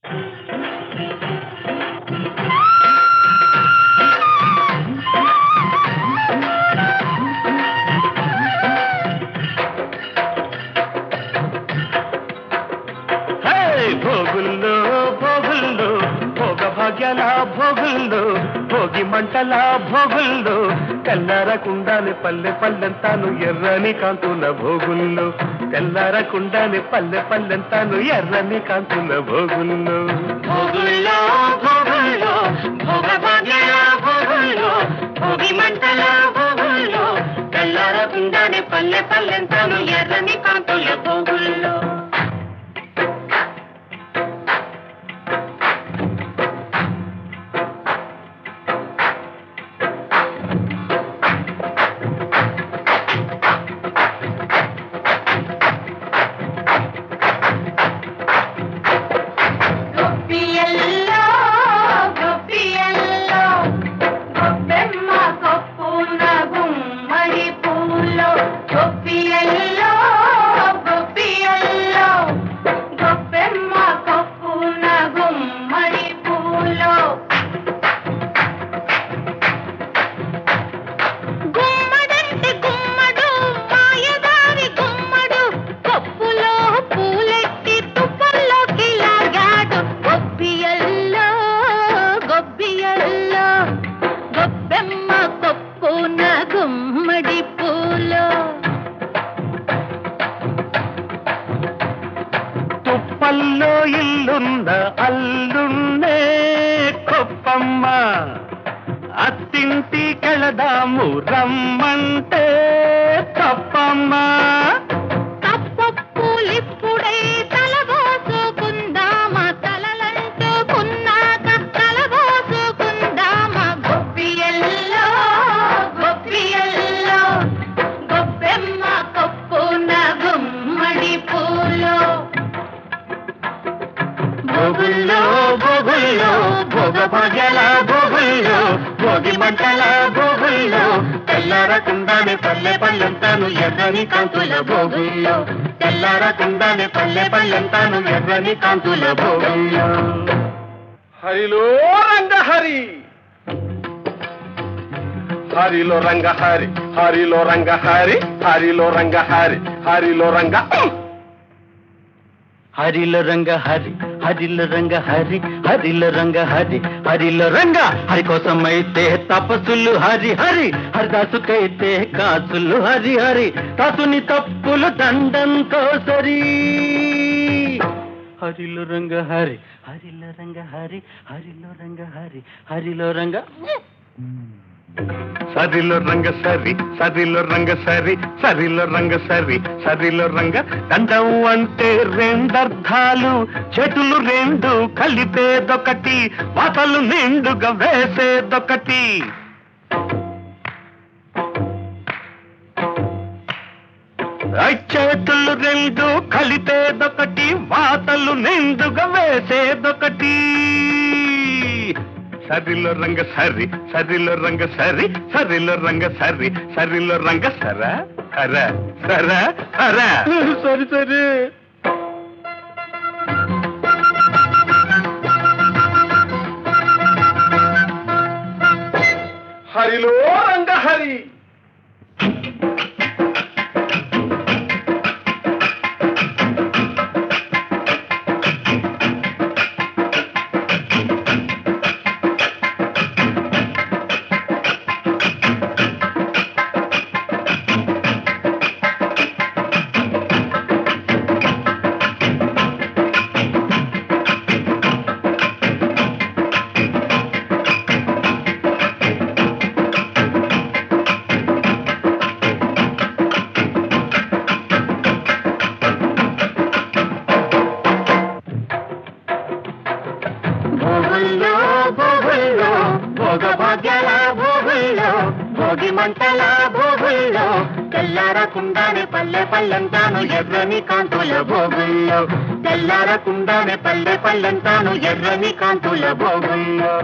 హే! భోగుల్లో భోగుల్లో భోగ భాగ్యాల భోగుల్లో భోగి మంటల భోగుల్లో తెల్లారకుండానే పల్లె పల్లెంతాను ఎర్రని కాంతుల భోగుల్లో తెల్లారకుండానే పల్లె పల్లెంతాను ఎర్రని కాంతుల భోగుల్లో భోగుల్లో భోగుల్లో భోగ భాగ్యాల భోగుల్లో భోగి మంటల భోగుల్లో తెల్లారకుండానే పల్లె పల్లెంతాను ఎర్రని కాంతుల భోగుల్లో గొప్పియల్లో గొప్పియల్లో గొప్పెమ్మ గొప్పున గుమ్మడి పూలో గొప్పియల్లో గొప్పియల్లో గొప్పెమ్మ గొప్పున గుమ్మడి పూలో గుమ్మడంటే గుమ్మడు మాయదారి గుమ్మడు కప్పులో పూలెట్టి తుప్పల్లోకి లాగాడు గొబ్బియల్లో గొబ్బియల్లో గొబ్బెమ్మ కొప్పున గుమ్మడి పూలో తుప్పల్లో ఇల్లున్న అల్లున్నే కొప్పమ్మ అత్తింటి కెళదాము రమ్మంటే తప్పమ్మ తప్పప్పులిప్పుడే తలబోసుకుందామా తలలంటుకున్నాక తలబోసుకుందామా గొప్పియల్లో గొప్పియల్లో గొప్పెమ్మ కొప్పున గుమ్మడి పూలో భోగుల్లో భోగుల్లో భోగ భాగ్యాల భోగుల్లో భోగి మంటల భోగుల్లో తెల్లారకుండానే పల్లె పల్లెంతాను ఎర్రని కాంతుల భోగుల్లో తెల్లారకుండానే పల్లె పల్లెంతాను ఎర్రని కాంతుల భోగుల్లో హరిలో రంగ హరి హరిలో రంగ హరి హరిలో రంగ హరి హరిలో రంగ హరి హరిలో రంగ హరిల రంగ హరి హరిల రంగ హరి హరిల రంగ హరి హరిల రంగ హరి కోసమైతే తపస్సులు హరి హరి హరిదాసుకైతే కాసులు హరి హరి దాసుని తప్పులు దండంతో సరి హరిలో రంగ హరి హరిలో రంగ హరి హరిలో రంగ హరి హరిలో రంగ సరిలో రంగ సరి సరిలో రంగ సరి సరిలో రంగ సరి సరిలో రంగ దండం అంటే రెండర్థాలు చెటులు రెండు కలిపేదొకటి వాతలు నిండుగా వేసేదొకటి ఆ చేతులు రెండు కలిపేదొకటి వాతలు నిండుగా వేసేదొకటి సరిలో రంగ సరి సరిలో రంగ సరి సరిలో రంగ సరి సరిలో రంగ సర సర సర సర సరి సరి హరిలో రంగ హరి భోగుల్లో భోగుల్లో భోగ భాగ్యాల భోగుల్లో భోగి మంటల భోగుల్లో తెల్లారకుండానే పల్లె పల్లెంతాను ఎర్రని కాంతుల భోగుల్లో తెల్లారకుండానే పల్లె పల్లెంతాను ఎర్రని కాంతుల భోగుల్లో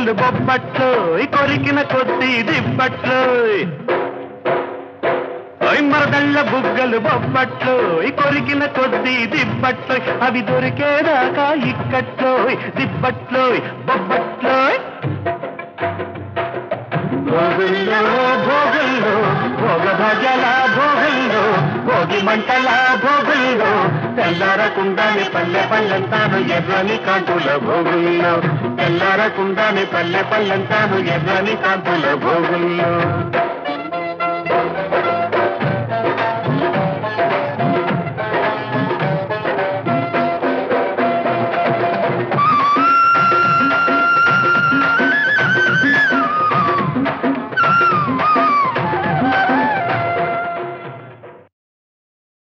బుగ్గలు బొబ్బట్లు కొరికిన కొద్ది దిబ్బట్లు ఓయ్ మరదళ్ళ బుగ్గలు బొబ్బట్లు కొరికిన కొద్ది దిబ్బట్లు అవి దొరికేదాకా ఇక్కట్లో దిబ్బట్లో బొబ్బట్లో భోగుల్లో భోగుల్లో భోగ భజల భోగుల్లో భోగి మంటల భోగుల్లో తెల్లారకుండానే పల్లె పల్లెంతాను ఎర్రని కాంతుల భోగుల్లో తెల్లారకుండానే పల్లె పల్లెంతాను ఎర్రని కాంతుల భోగుల్లో